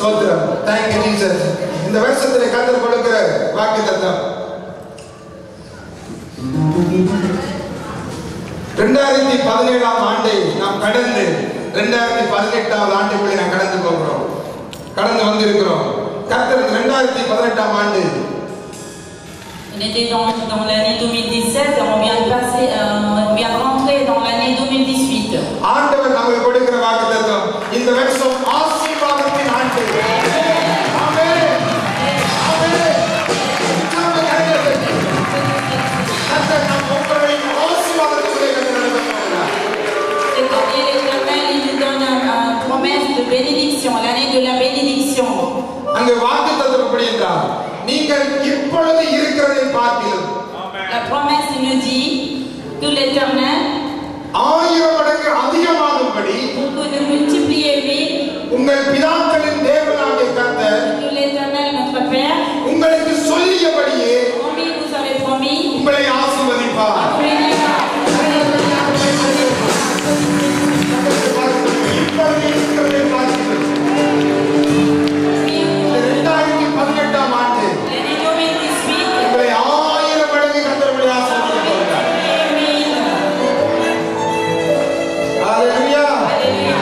ஸ்தோத்திரம் thank you Jesus இந்த வருஷத்துல கத்தர் கொடுக்கிற வாக்கு தத்தம் ரெண்டாயிரத்தி பதினேழாம் ஆண்டை நாம் கடந்து ரெண்டாயிரத்தி பதினெட்டாவது ஆண்டுக்குள்ளே நாம் கடந்து போகிறோம் கடந்து வந்திருக்கிறோம் கத்தர் ரெண்டாயிரத்தி பதினெட்டாம் ஆண்டு On était dans, dans l'année 2017 et on vient de passer, euh, on vient de rentrer dans l'année 2018. ஆண்டவர் நமக்கு கொடுக்கிற வாக்கு தத்தம் இந்த வருஷம் ஆசீர்வாதத்தின் ஆண்டு ஆமென். ஆமென். உற்சாகமாக கரங்களை தட்டி. கர்த்தர் நம் ஒவ்வொருவரையும் ஆசீர்வாதத்துக்குள்ளே கொண்டு நடத்த போகிறார். Cette année, l'Éternel, il nous donne une promesse de bénédiction, l'année de la bénédiction. அங்கு வாக்கு தத்தம் எப்படி என்றால் நீங்கள் இப்பொழுது இருக்கிறதை பார்க்கிலும் La promesse il nous dit que l'Éternel, ஆயிரம் மடங்கு அதிகமாகும்படி pour que nous multiplier mille, உங்கள் பிதாக்களின் தேவனாகிய கர்த்தர் que l'Éternel, notre Père, உங்களுக்கு சொல்லியபடியே promis, vous avez promis, உங்களை ஆசீர்வதிப்பார் vous bénira. இப்பொழுது இருக்கிறதை பார்க்கிலும் இந்த இரண்டாயிரத்தி பதினெட்டாம் ஆண்டு L'année 2018, உங்களை ஆயிரம் மடங்கு கத்தருடைய ஆசீர்வதிக்க போகிறார் multiplier mille. ஹalleluya Alléluia.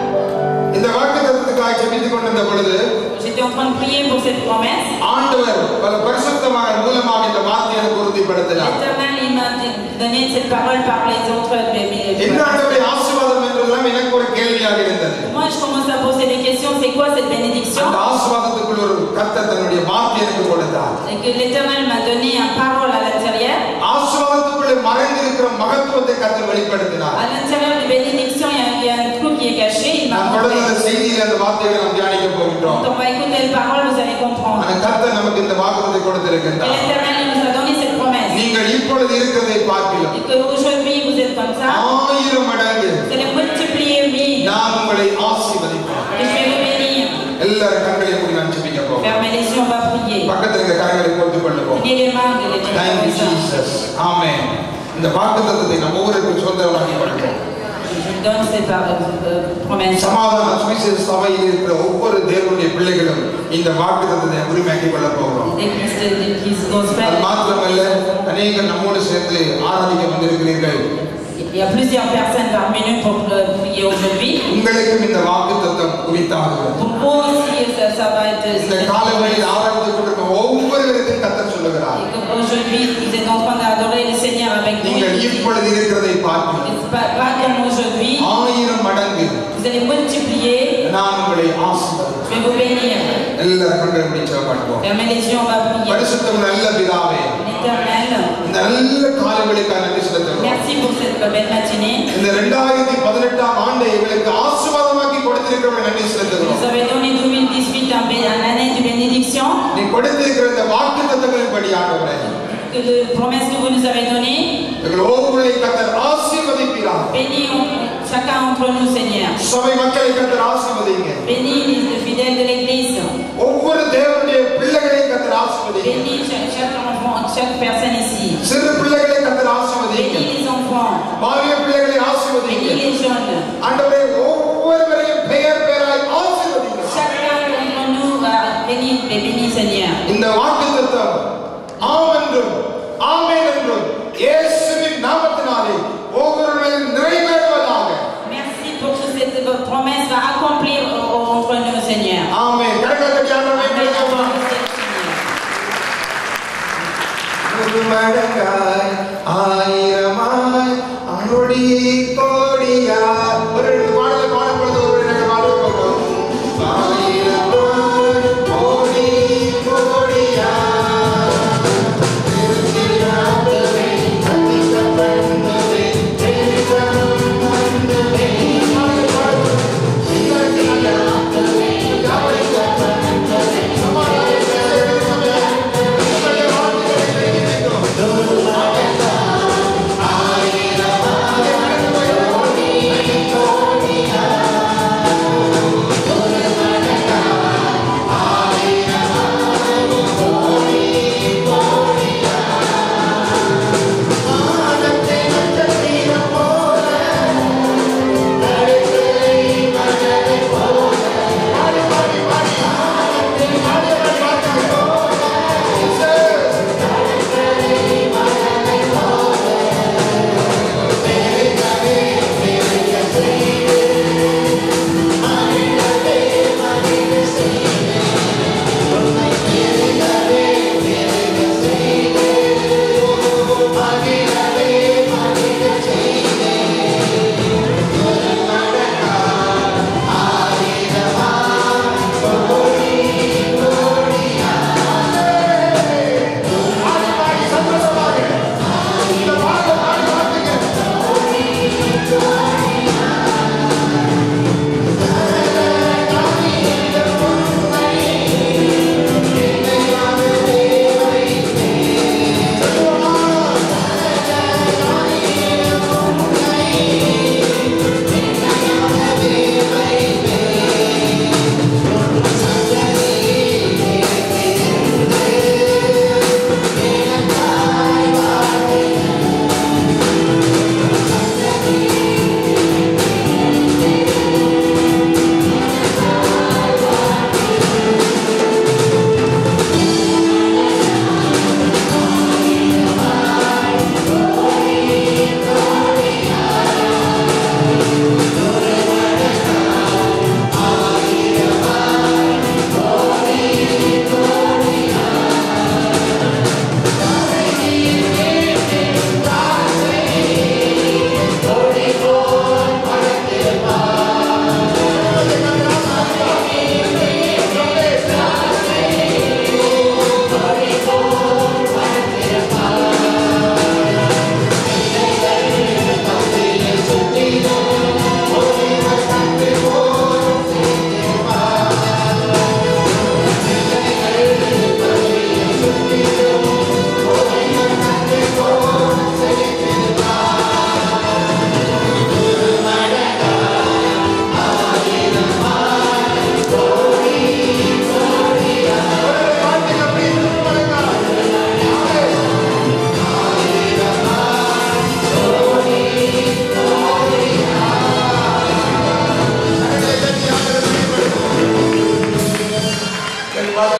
இந்த வாக்குத்தத்தத்துக்காக ஜெபித்துக் கொண்டிருந்த பொழுது J'étais en train de prier pour cette promesse. ஆண்டவர் பல பரிசுத்தமாக மூலமாக இந்த வார்த்தையை எனக்கு உறுதிப்படுத்தினார் L'Éternel, il m'a donné cette parole par les autres. mais- mais- என்ன ஆண்டவருடைய ஆசீர்வாதம் என்றெல்லாம் எனக்கு ஒரு கேள்வியாக இருந்தது Moi, je commence à poser des questions. C'est quoi cette bénédiction அந்த ஆசீர்வாதத்துக்குள் ஒரு கர்த்தர் தன்னுடைய வார்த்தை எனக்கு கொடுத்தார் Et que l'Éternel m'a donné une parole à l'intérieur. ஆசீர்வாதத்துக்குள்ளே மறைந்திருக்கிற மகத்துவத்தை கர்த்தர் வெளிப்படுத்தினார் À l'intérieur de bénédiction, il y, a, il y a un truc qui est caché. Il m'a நாம் தொடர்ந்து montré. அந்த செய்தியில் அந்த வார்த்தைகளை நாம் தியானிக்க போகின்றோம் Quand on va écouter la parole, vous allez comprendre. அந்த கர்த்தர் நமக்கு இந்த வாக்குறுதி Et கொடுத்திருக்கின்றார் l'Éternel il nous a donné cette promesse. நீங்கள் இப்பொழுது இருக்கிறதை பார்க்கலாம் Et que aujourd'hui, vous êtes comme ça. ஆயிரம் மடங்கு Vous allez multiplier mille. நான் உங்களை ஆசீர்வதிப்பேன் Et je vais vous bénir. எல்லாரும் கண்களை மூடி நான் ஜெபிக்க போகிறோம் Fermez les yeux, on va prier. பக்கத்தில் இருக்க கரங்களை போட்டு கொள்ளுவோம் Tenez les mains de Thank you, l'Éternel. Jesus. Amen. இந்த வாக்குத்தத்தத்தை நம்ம ஒவ்வொருவருக்கும் சொந்தமாக்கி கொள்வோம் Je vous donne cette par- euh, promesse. சமாதான சுவிசேஷ சபையில் இருக்கிற ஒவ்வொரு தேவனுடைய பிள்ளைகளும் இந்த வாக்குத்தத்தத்தை உரிமையாக்கி கொள்ள போகிறோம் L'église de- l'église அது gospel. மாத்திரமல்ல அநேகர் நம்மோடு சேர்ந்து ஆராதிக்க வந்திருக்கிறீர்கள் Il y a plusieurs personnes parmi nous pour euh, prier aujourd'hui. உங்களுக்கும் இந்த வாக்குத்தத்தம் குறித்தாகிறது Pour vous aussi, ça, ça va être. இந்த காலங்களில் ஆராய்ந்து கொண்டிருக்க ஒவ்வொருவருக்கும் கத்தர் சொல்லுகிறார் Et comme aujourd'hui, vous êtes en train d'adorer le Seigneur avec nous. நீங்கள் Et இப்பொழுது இருக்கிறதை பார்த்து c'est Pas, pas comme aujourd'hui. ஆயிரம் மடங்கு Vous allez multiplier. நான் உங்களை ஆசீர்வதிப்பேன் Je vais vous bénir. எல்லாரும் கண்களை முடிச்ச பண்ணுவோம் Fermez les yeux, on va prier. பரிசுத்தம் நல்ல பிதாவே L'éternel, இந்த நல்ல காலங்களுக்காக நன்றி செலுத்துகிறோம் merci pour cette belle matinée. இந்த ரெண்டாயிரத்தி பதினெட்டாம் ஆண்டை எங்களுக்கு ஆசீர்வாதமாக்கி கொடுத்திருக்கிறவங்க நன்றி Vous செலுத்துகிறோம் nous avez donné 2018 un, bé- un année de bénédiction. நீ கொடுத்திருக்கிற இந்த வாக்கு தத்தங்களின்படி ஆண்டவரே Que les promesses que vous nous avez données, எங்கள் ஒவ்வொருவரை கத்தர் ஆசீர்வதிப்பீராக bénis on- chacun d'entre nous, Seigneur. சபை மக்களை கத்தர் ஆசீர்வதிங்க Bénis les fidèles de l'Église. ஒவ்வொரு தேவனுடைய பிள்ளைகளையும் கத்தர் ஆசீர்வதிங்க Bénis chaque, chaque enfant, chaque personne ici. சிறு பிள்ளைகளை கத்தர் ஆசீர்வதிங்க Bénis les enfants. பாலிய பிள்ளைகளை ஆசீர்வதிங்க Bénis les jeunes. ஆண்டவரே ஒவ்வொருவரையும் பெயர் பெயராய் ஆசீர்வதிங்க Chacun d'entre nous va bénir, les bénis, Seigneur. இந்த வாக்கு தத்தம் ஆம் என்றும் ஆமென் என்றும் இயேசுவின் நாமத்தினாலே ஒவ்வொருவரையும் நிறைவேறுவதாக Merci pour que cette promesse va accomplir au- au- entre nous, Seigneur. ஆமென் கடற்கரை ஆண்டவரை பிடிக்கமா ஒரு மடங்காய் ஆயிரம்